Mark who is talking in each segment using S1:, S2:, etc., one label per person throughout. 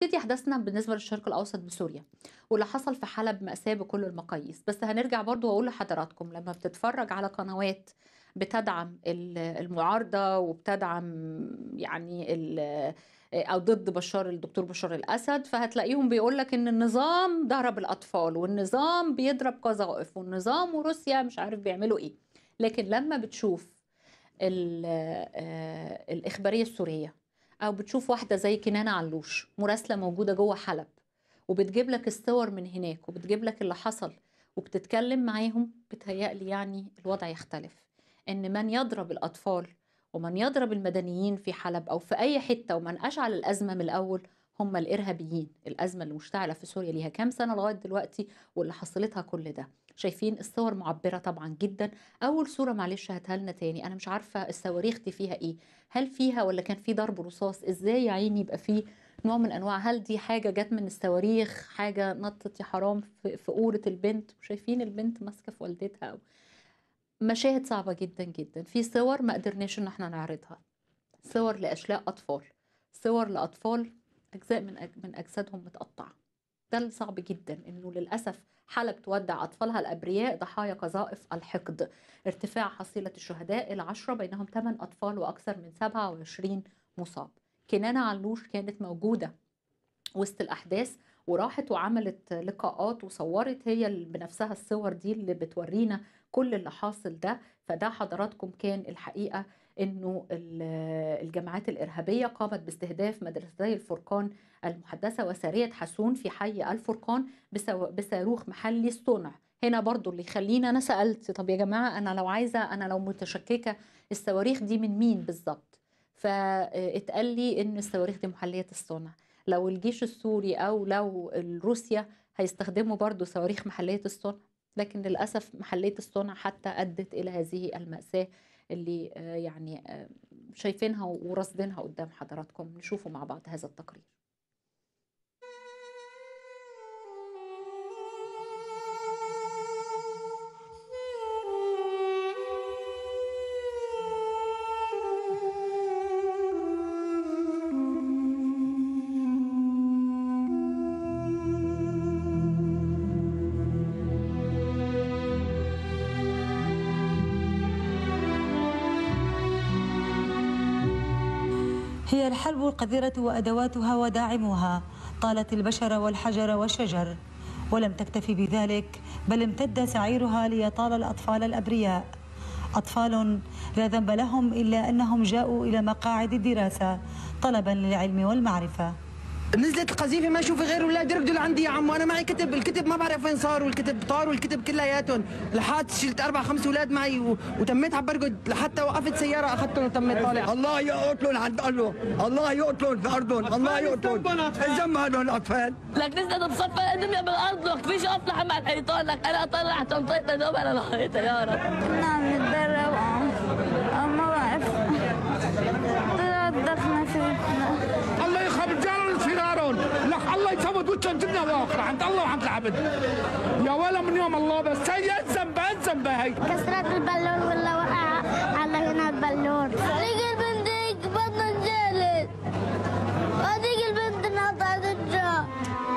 S1: نبتدي أحداثنا بالنسبة للشرق الأوسط بسوريا واللي حصل في حلب مأساة بكل المقاييس بس هنرجع برضو وأقول لحضراتكم لما بتتفرج على قنوات بتدعم ال- المعارضة وبتدعم يعني ال- أو ضد بشار الدكتور بشار الأسد فهتلاقيهم بيقول لك إن النظام ضرب الأطفال والنظام بيضرب قذائف والنظام وروسيا مش عارف بيعملوا إيه لكن لما بتشوف ال- آه، الإخبارية السورية أو بتشوف واحدة زي كنانة علوش مراسلة موجودة جوه حلب وبتجيب لك الصور من هناك وبتجيب لك اللي حصل وبتتكلم معاهم بتهيألي يعني الوضع يختلف إن من يضرب الأطفال ومن يضرب المدنيين في حلب أو في أي حتة ومن أشعل الأزمة من الأول هم الإرهابيين الأزمة اللي مشتعلة في سوريا ليها كام سنة لغاية دلوقتي واللي حصلتها كل ده شايفين الصور معبرة طبعا جدا أول صورة معلش هاتها لنا تاني أنا مش عارفة الصواريخ دي فيها إيه هل فيها ولا كان في ضرب رصاص إزاي يا عيني يبقى فيه نوع من أنواع هل دي حاجة جت من الصواريخ حاجة نطت يا حرام في, في قورة البنت وشايفين البنت ماسكة في والدتها أو مشاهد صعبة جدا جدا في صور ما قدرناش إن احنا نعرضها صور لأشلاء أطفال صور لأطفال أجزاء من أج... من أجسادهم متقطعة ده الصعب جدا إنه للأسف حلب تودع أطفالها الأبرياء ضحايا قذائف الحقد ارتفاع حصيلة الشهداء إلى عشرة بينهم 8 أطفال وأكثر من 27 مصاب كنانة علوش كانت موجودة وسط الأحداث وراحت وعملت لقاءات وصورت هي ال- بنفسها الصور دي اللي بتورينا كل اللي حاصل ده فده حضراتكم كان الحقيقة انه ال- الجماعات الارهابيه قامت باستهداف مدرستي الفرقان المحدثه وساريه حسون في حي الفرقان بسو- بصاروخ محلي الصنع هنا برضو اللي يخليني انا سالت طب يا جماعه انا لو عايزه انا لو متشككه الصواريخ دي من مين بالظبط فاتقال لي ان الصواريخ دي محليه الصنع لو الجيش السوري او لو روسيا هيستخدموا برضو صواريخ محليه الصنع لكن للاسف محليه الصنع حتى ادت الى هذه الماساه اللي آه، يعني آه، شايفينها ورصدينها قدام حضراتكم نشوفوا مع بعض هذا التقرير
S2: هي الحرب القذرة وأدواتها وداعمها طالت البشر والحجر والشجر ولم تكتفي بذلك بل امتد سعيرها ليطال الأطفال الأبرياء أطفال لا ذنب لهم إلا أنهم جاءوا إلى مقاعد الدراسة طلبا للعلم والمعرفة
S3: نزلت القذيفه ما اشوف غير اولاد يركضوا لعندي يا عم وانا معي كتب الكتب ما بعرف وين صاروا الكتب طاروا الكتب كلياتهم لحد شلت اربع خمس اولاد معي و... وتميت عم برقد لحتى وقفت سياره اخذتهم وتميت طالع
S4: الله يقتلون عند الله الله يقتلون في ارضهم الله يقتلون الزم هدول الاطفال
S5: لك نزلت بصفى الدنيا بالارض لك فيش اطلع مع الحيطان لك انا طلعت انطيت دوب على الحيطه يا رب
S6: نعم نتدرب اه ما بعرف دخلنا في
S7: الله يخرب رجال فرارون لك الله يسود وجههم دنيا واخره عند الله وعند العبد يا ولا من يوم الله بس هي الذنب الذنب هي
S6: كسرت البالون ولا وقع على هنا البالون هذيك البنت هيك بطن انجلت هذيك البنت انقطعت الجو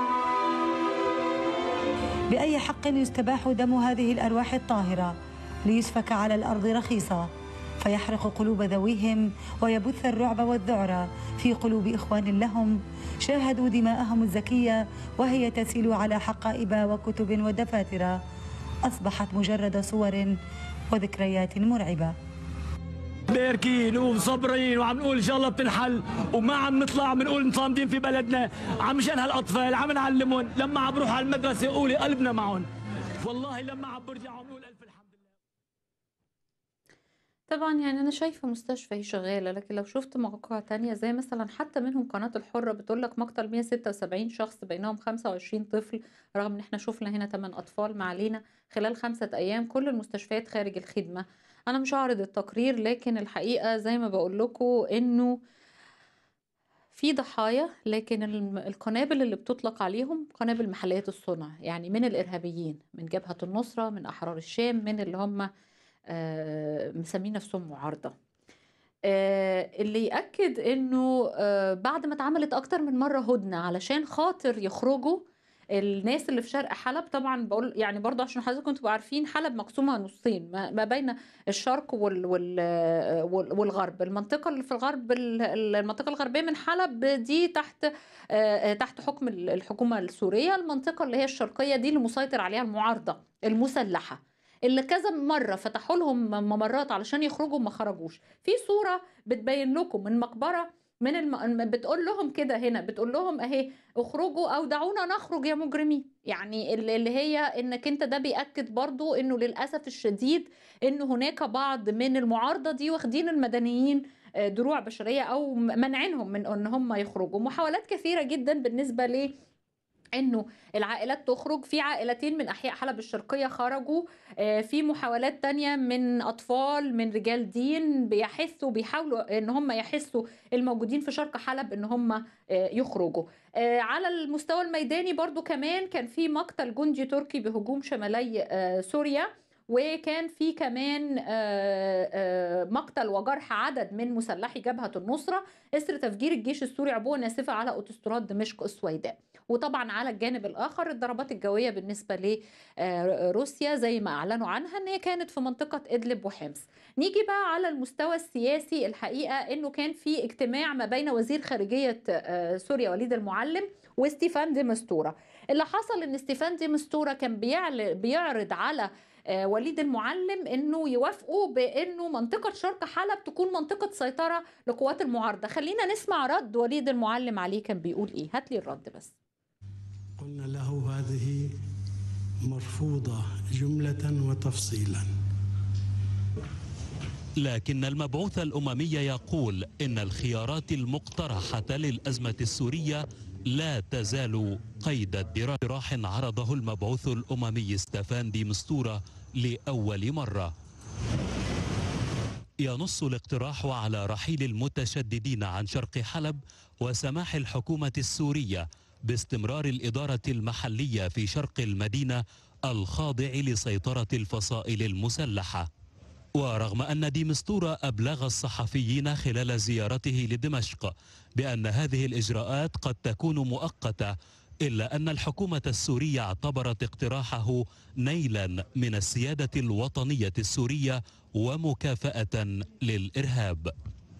S2: بأي حق يستباح دم هذه الأرواح الطاهرة ليسفك على الأرض رخيصة فيحرق قلوب ذويهم ويبث الرعب والذعر في قلوب إخوان لهم شاهدوا دماءهم الزكية وهي تسيل على حقائب وكتب ودفاتر أصبحت مجرد صور وذكريات مرعبة
S8: باركين ومصبرين وعم نقول ان شاء الله بتنحل وما عم نطلع بنقول صامدين في بلدنا عم مشان هالاطفال عم نعلمهم لما عم بروح على المدرسه قولي قلبنا معهم والله لما عم برجع عم نقول الف الحمد لله
S1: طبعا يعني أنا شايفة مستشفى هي شغالة لكن لو شفت مواقع تانية زي مثلا حتى منهم قناة الحرة بتقول لك مقتل 176 شخص بينهم 25 طفل رغم ان احنا شفنا هنا 8 أطفال ما علينا خلال خمسة أيام كل المستشفيات خارج الخدمة أنا مش هعرض التقرير لكن الحقيقة زي ما بقول لكم إنه في ضحايا لكن الم- القنابل اللي بتطلق عليهم قنابل محلية الصنع يعني من الإرهابيين من جبهة النصرة من أحرار الشام من اللي هم آه، مسمين نفسهم معارضة آه، اللي يأكد انه آه، بعد ما اتعملت اكتر من مرة هدنة علشان خاطر يخرجوا الناس اللي في شرق حلب طبعا بقول يعني برضه عشان حضراتكم تبقوا عارفين حلب مقسومة نصين ما ما بين الشرق وال وال وال- والغرب المنطقة اللي في الغرب ال- ال- المنطقة الغربية من حلب دي تحت آه، آه، تحت حكم ال- الحكومة السورية المنطقة اللي هي الشرقية دي اللي مسيطر عليها المعارضة المسلحة اللي كذا مرة فتحوا لهم ممرات علشان يخرجوا ما خرجوش في صورة بتبين لكم من مقبرة من الم... بتقول لهم كده هنا بتقول لهم اهي اخرجوا او دعونا نخرج يا مجرمين يعني اللي اللي هي انك انت ده بيأكد برضو انه للأسف الشديد ان هناك بعض من المعارضة دي واخدين المدنيين آه، دروع بشرية او منعينهم من ان هم يخرجوا محاولات كثيرة جدا بالنسبة ل انه العائلات تخرج في عائلتين من احياء حلب الشرقيه خرجوا آه، في محاولات تانية من اطفال من رجال دين بيحسوا بيحاولوا ان هم يحسوا الموجودين في شرق حلب ان هم آه، يخرجوا آه، على المستوى الميداني برضو كمان كان في مقتل جندي تركي بهجوم شمالي آه، سوريا وكان في كمان آه، آه، مقتل وجرح عدد من مسلحي جبهة النصرة إثر تفجير الجيش السوري عبوة ناسفة على أوتوستراد دمشق السويداء وطبعا على الجانب الآخر الضربات الجوية بالنسبة لروسيا زي ما أعلنوا عنها أن هي كانت في منطقة إدلب وحمص نيجي بقى على المستوى السياسي الحقيقة أنه كان في اجتماع ما بين وزير خارجية آه، سوريا وليد المعلم وستيفان دي مستورة اللي حصل ان ستيفان دي مستورة كان بيعل- بيعرض على آه، وليد المعلم انه يوافقوا بانه منطقه شرق حلب تكون منطقه سيطره لقوات المعارضه خلينا نسمع رد وليد المعلم عليه كان بيقول ايه هات لي الرد بس
S9: قلنا له هذه مرفوضة جملة وتفصيلا
S10: لكن المبعوث الأممي يقول إن الخيارات المقترحة للأزمة السورية لا تزال قيد الدراسة اقتراح عرضه المبعوث الأممي ستefan دي مستورة لأول مرة ينص الاقتراح على رحيل المتشددين عن شرق حلب وسماح الحكومة السورية باستمرار الإدارة المحلية في شرق المدينة الخاضع لسيطرة الفصائل المسلحة ورغم أن ديمستورة أبلغ الصحفيين خلال زيارته لدمشق بأن هذه الإجراءات قد تكون مؤقتة إلا أن الحكومة السورية اعتبرت اقتراحه نيلا من السيادة الوطنية السورية ومكافأة للإرهاب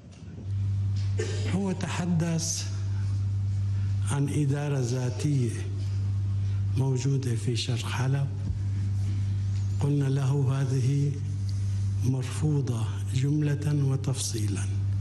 S9: هو تحدث عن إدارة ذاتية موجودة في شرق حلب قلنا له هذه مرفوضة جملة وتفصيلا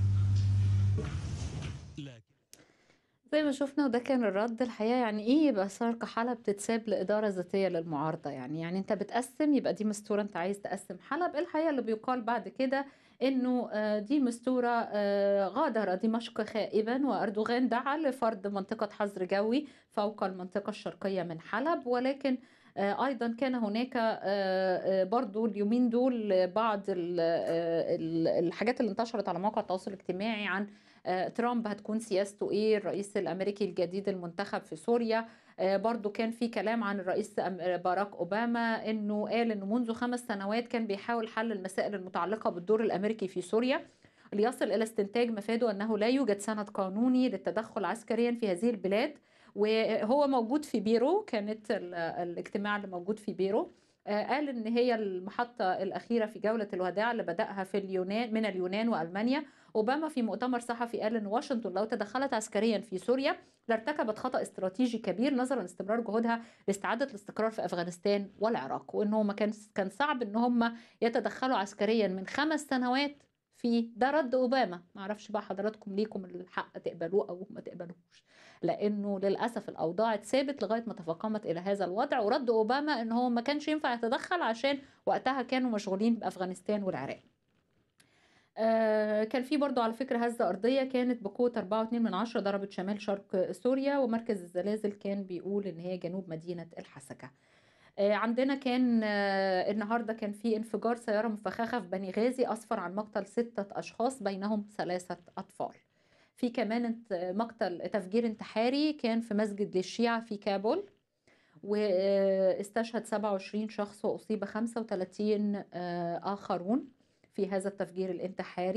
S1: زي ما شفنا وده كان الرد الحقيقه يعني ايه يبقى شرق حلب تتساب لاداره ذاتيه للمعارضه يعني يعني انت بتقسم يبقى دي مستوره انت عايز تقسم حلب الحقيقه اللي بيقال بعد كده انه آه، دي مستوره آه، غادر دمشق خائبا واردوغان دعا لفرض منطقه حظر جوي فوق المنطقه الشرقيه من حلب ولكن آه، ايضا كان هناك آه، آه، برضو اليومين دول بعض ال- آه، ال- الحاجات اللي انتشرت على مواقع التواصل الاجتماعي عن آه، ترامب هتكون سياسته ايه الرئيس الامريكي الجديد المنتخب في سوريا آه، برضو كان في كلام عن الرئيس أم- باراك اوباما انه قال انه منذ خمس سنوات كان بيحاول حل المسائل المتعلقه بالدور الامريكي في سوريا ليصل الى استنتاج مفاده انه لا يوجد سند قانوني للتدخل عسكريا في هذه البلاد وهو موجود في بيرو كانت ال- الاجتماع اللي موجود في بيرو آه، قال ان هي المحطه الاخيره في جوله الوداع اللي بداها في اليونان من اليونان والمانيا اوباما في مؤتمر صحفي قال ان واشنطن لو تدخلت عسكريا في سوريا لارتكبت خطا استراتيجي كبير نظرا لاستمرار جهودها لاستعاده الاستقرار في افغانستان والعراق وانه ما كان كان صعب ان هم يتدخلوا عسكريا من خمس سنوات في ده رد اوباما ما اعرفش بقى حضراتكم ليكم الحق تقبلوه او ما تقبلوش لانه للاسف الاوضاع اتثابت لغايه ما تفاقمت الى هذا الوضع ورد اوباما ان هو ما كانش ينفع يتدخل عشان وقتها كانوا مشغولين بافغانستان والعراق آه، كان في برضو على فكرة هزة أرضية كانت بقوة 4.2 من عشرة ضربت شمال شرق سوريا ومركز الزلازل كان بيقول إن هي جنوب مدينة الحسكة آه، عندنا كان آه، النهارده كان في انفجار سيارة مفخخة في بني غازي أسفر عن مقتل ستة أشخاص بينهم ثلاثة أطفال في كمان انت- مقتل تفجير انتحاري كان في مسجد للشيعة في كابول واستشهد 27 شخص وأصيب 35 آه، آخرون في هذا التفجير الانتحاري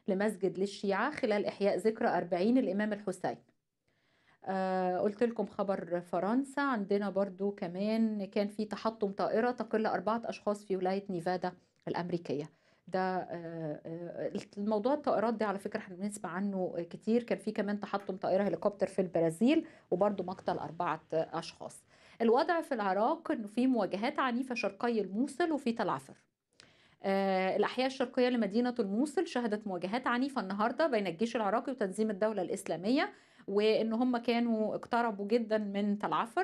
S1: لمسجد للشيعة خلال إحياء ذكرى 40 الإمام الحسين آه قلت لكم خبر فرنسا عندنا برضو كمان كان في تحطم طائرة تقل أربعة أشخاص في ولاية نيفادا الأمريكية ده آه، آه، الموضوع الطائرات ده على فكرة احنا بنسمع عنه كتير كان في كمان تحطم طائرة هليكوبتر في البرازيل وبرضو مقتل أربعة أشخاص الوضع في العراق انه في مواجهات عنيفة شرقي الموصل وفي تل عفر آه، الأحياء الشرقية لمدينة الموصل شهدت مواجهات عنيفة النهاردة بين الجيش العراقي وتنظيم الدولة الإسلامية وإن هم كانوا اقتربوا جدا من تل عفر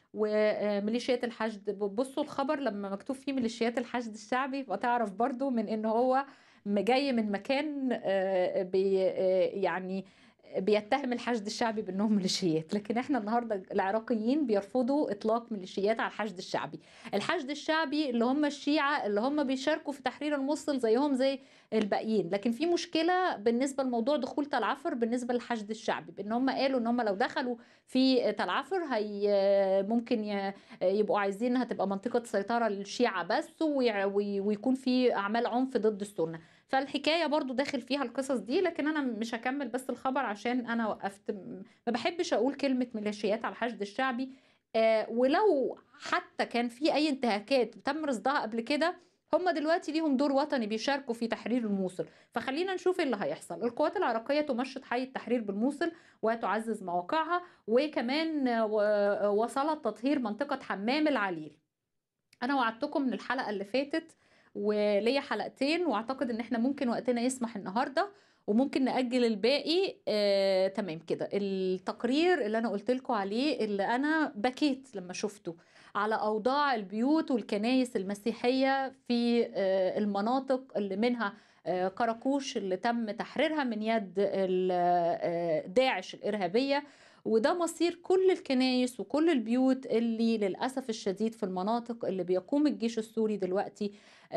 S1: وميليشيات الحشد بصوا الخبر لما مكتوب فيه ميليشيات الحشد الشعبي فتعرف برضو من ان هو جاي من مكان آه، بي آه، يعني بيتهم الحشد الشعبي بانهم ميليشيات لكن احنا النهارده العراقيين بيرفضوا اطلاق ميليشيات على الحشد الشعبي الحشد الشعبي اللي هم الشيعة اللي هم بيشاركوا في تحرير الموصل زيهم زي الباقيين لكن في مشكله بالنسبه لموضوع دخول تل عفر بالنسبه للحشد الشعبي بان هم قالوا ان هم لو دخلوا في تل عفر هي ممكن ي- يبقوا عايزين هتبقى منطقه سيطره للشيعه بس ويع- وي- ويكون في اعمال عنف ضد السنه فالحكايه برضو داخل فيها القصص دي لكن انا مش هكمل بس الخبر عشان انا وقفت ما بحبش اقول كلمه ميليشيات على الحشد الشعبي آه ولو حتى كان في اي انتهاكات تم رصدها قبل كده هم دلوقتي ليهم دور وطني بيشاركوا في تحرير الموصل فخلينا نشوف إيه اللي هيحصل القوات العراقية تمشط حي التحرير بالموصل وتعزز مواقعها وكمان آه، و- وصلت تطهير منطقة حمام العليل أنا وعدتكم من الحلقة اللي فاتت وليا حلقتين واعتقد ان احنا ممكن وقتنا يسمح النهارده وممكن نأجل الباقي آه، تمام كده التقرير اللي انا قلت لكم عليه اللي انا بكيت لما شفته على اوضاع البيوت والكنائس المسيحيه في آه، المناطق اللي منها آه، قراقوش اللي تم تحريرها من يد ال- آه، داعش الارهابيه وده مصير كل الكنائس وكل البيوت اللي للاسف الشديد في المناطق اللي بيقوم الجيش السوري دلوقتي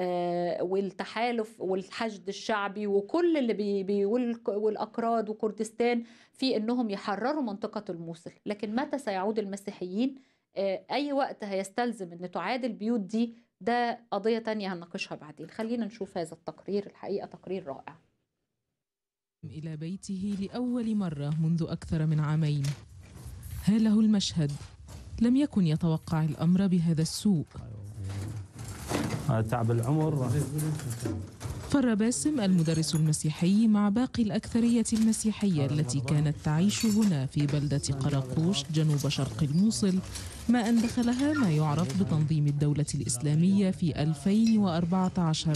S1: آه، والتحالف والحشد الشعبي وكل اللي بي بي والك- والاكراد وكردستان في انهم يحرروا منطقه الموصل لكن متى سيعود المسيحيين آه، اي وقت هيستلزم ان تعاد البيوت دي ده قضيه تانية هنناقشها بعدين خلينا نشوف هذا التقرير الحقيقه تقرير رائع
S11: إلى بيته لأول مرة منذ أكثر من عامين هاله المشهد لم يكن يتوقع الأمر بهذا السوء
S12: هذا تعب العمر
S11: فر باسم المدرس المسيحي مع باقي الأكثرية المسيحية التي كانت تعيش هنا في بلدة قراقوش جنوب شرق الموصل ما أن دخلها ما يعرف بتنظيم الدولة الإسلامية في 2014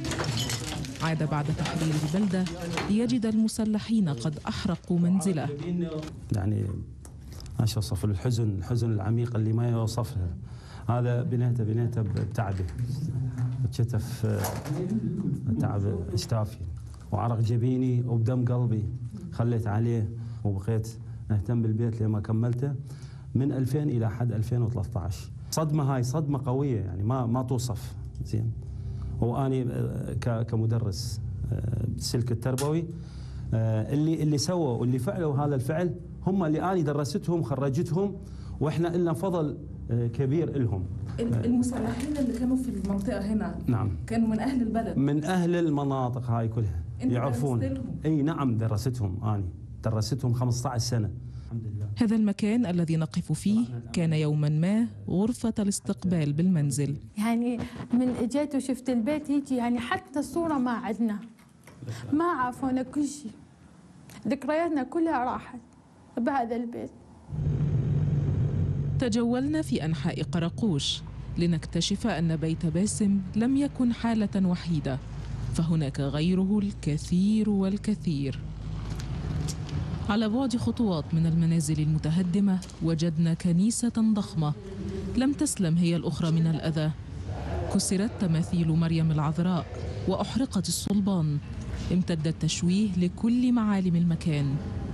S11: عاد بعد تحرير البلدة ليجد المسلحين قد أحرقوا منزله
S12: يعني ايش اوصف له؟ الحزن الحزن العميق اللي ما يوصف له هذا بنيته بنيته بتعبه بكتف آه، تعب اشتافي وعرق جبيني وبدم قلبي خليت عليه وبقيت اهتم بالبيت لما كملته من 2000 الى حد 2013 صدمه هاي صدمه قويه يعني ما ما توصف زين واني آه، ك- كمدرس آه، بالسلك التربوي آه، اللي اللي سووا واللي فعلوا هذا الفعل هم اللي اني درستهم خرجتهم واحنا لنا فضل آه، كبير لهم
S11: المسلحين اللي كانوا في المنطقة هنا
S12: نعم
S11: كانوا من أهل البلد
S12: من اهل المناطق هاي كلها
S11: أنت
S12: يعرفون
S11: درست لهم؟
S12: اي نعم درستهم اني درستهم 15 سنه
S11: هذا المكان الذي نقف فيه كان يوما ما غرفة الاستقبال بالمنزل
S13: يعني من اجيت وشفت البيت هيك يعني حتى الصورة ما عندنا ما عرفونا كل شيء ذكرياتنا كلها راحت بهذا البيت
S11: تجولنا في أنحاء قراقوش لنكتشف أن بيت باسم لم يكن حالة وحيدة فهناك غيره الكثير والكثير على بعد خطوات من المنازل المتهدمة وجدنا كنيسة ضخمة لم تسلم هي الأخرى من الأذى كسرت تماثيل مريم العذراء وأحرقت الصلبان امتد التشويه لكل معالم المكان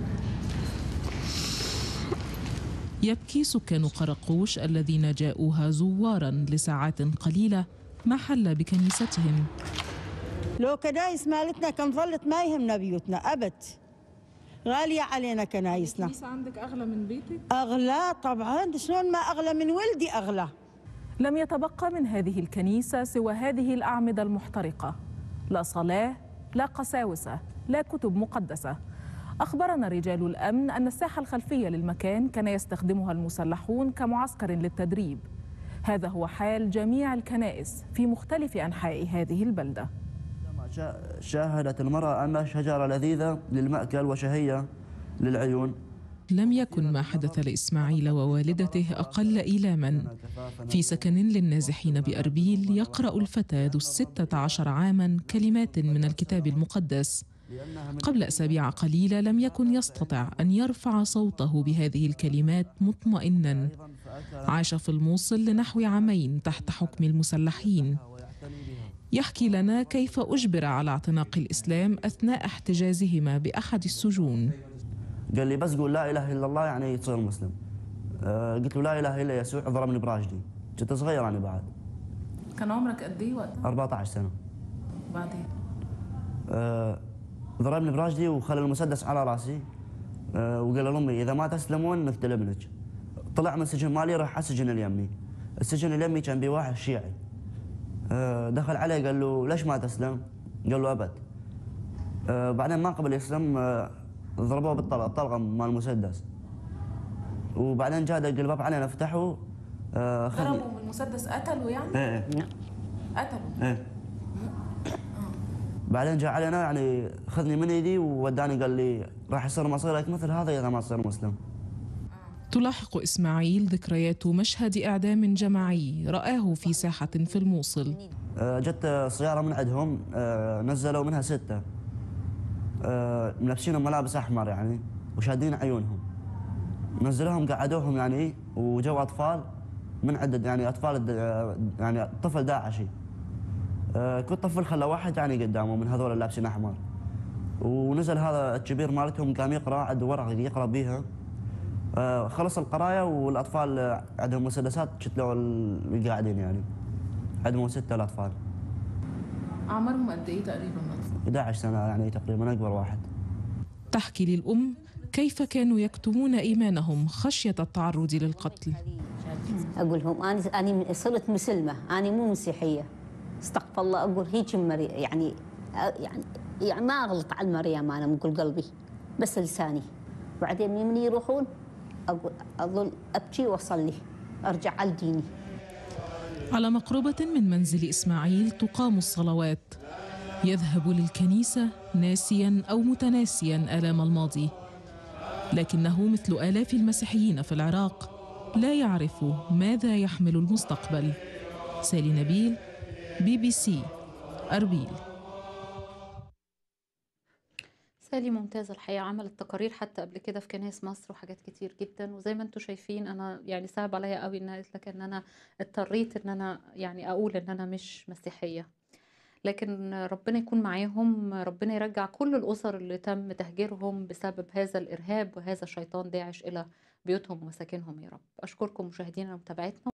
S11: يبكي سكان قرقوش الذين جاءوها زوارا لساعات قليلة ما حل بكنيستهم
S14: لو كنايس مالتنا كان ظلت ما يهمنا بيوتنا أبد غالية علينا كنايسنا
S11: عندك أغلى من بيتك؟
S14: أغلى طبعا شلون ما أغلى من ولدي أغلى
S11: لم يتبقى من هذه الكنيسة سوى هذه الأعمدة المحترقة لا صلاة لا قساوسة لا كتب مقدسة أخبرنا رجال الأمن أن الساحة الخلفية للمكان كان يستخدمها المسلحون كمعسكر للتدريب هذا هو حال جميع الكنائس في مختلف أنحاء هذه البلدة
S15: شاهدت المرأة أن شجرة لذيذة للمأكل وشهية للعيون
S11: لم يكن ما حدث لإسماعيل ووالدته أقل إيلاما في سكن للنازحين بأربيل يقرأ الفتى ذو الستة عشر عاما كلمات من الكتاب المقدس قبل أسابيع قليلة لم يكن يستطع أن يرفع صوته بهذه الكلمات مطمئنا عاش في الموصل لنحو عامين تحت حكم المسلحين يحكي لنا كيف أجبر على اعتناق الإسلام أثناء احتجازهما بأحد السجون
S15: قال لي بس قول لا اله الا الله يعني تصير مسلم آه قلت له لا اله الا يسوع ضربني براشدي كنت صغير انا بعد
S11: كان عمرك قد ايه وقتها؟
S15: 14 سنه
S11: بعدين
S15: آه ضربني براشدي وخلى المسدس على راسي آه وقال لامي اذا ما تسلمون نقتل ابنك طلع من السجن مالي راح على السجن اليمي السجن اليمي كان بيه واحد شيعي آه دخل عليه قال له ليش ما تسلم؟ قال له ابد آه بعدين ما قبل يسلم آه ضربوه بالطلقه الطلقه مال المسدس وبعدين جاء دق الباب علينا فتحوا آه
S11: ضربوا بالمسدس قتلوا يعني؟
S15: ايه
S11: قتلوا
S15: ايه بعدين جاء علينا يعني خذني من ايدي ووداني قال لي راح يصير مصيرك مثل هذا اذا ما تصير مسلم
S11: تلاحق إسماعيل ذكريات مشهد إعدام جماعي رآه في ساحة في الموصل
S15: آه جت سيارة من عندهم آه نزلوا منها ستة آه ملبسينهم ملابس احمر يعني وشادين عيونهم نزلوهم قعدوهم يعني وجو اطفال من عدد يعني اطفال يعني طفل داعشي آه كل طفل خلى واحد يعني قدامه من هذول اللابسين احمر ونزل هذا الكبير مالتهم قام يقرا عنده ورقه يقرا بيها آه خلص القرايه والاطفال عندهم مسدسات شتلوا اللي قاعدين يعني عندهم سته الاطفال
S11: اعمارهم قد ايه تقريبا
S15: 11 سنة يعني تقريبا أكبر واحد
S11: تحكي للأم كيف كانوا يكتمون إيمانهم خشية التعرض للقتل
S16: أقول لهم أنا أنا صرت مسلمة أنا مو مسيحية استغفر الله أقول هيك مري يعني يعني يعني ما أغلط على المريم أنا من كل قلبي بس لساني بعدين من يروحون أقول أظل أبكي وأصلي أرجع على ديني
S11: على مقربة من منزل إسماعيل تقام الصلوات يذهب للكنيسة ناسيا أو متناسيا آلام الماضي لكنه مثل آلاف المسيحيين في العراق لا يعرف ماذا يحمل المستقبل سالي نبيل بي بي سي أربيل
S1: سالي ممتازة الحقيقة عملت تقارير حتى قبل كده في كنائس مصر وحاجات كتير جدا وزي ما انتم شايفين انا يعني صعب عليا قوي ان قلت لك ان انا اضطريت ان انا يعني اقول ان انا مش مسيحية لكن ربنا يكون معاهم ربنا يرجع كل الأسر اللي تم تهجيرهم بسبب هذا الإرهاب وهذا شيطان داعش إلى بيوتهم ومساكنهم يا رب أشكركم مشاهدينا ومتابعتنا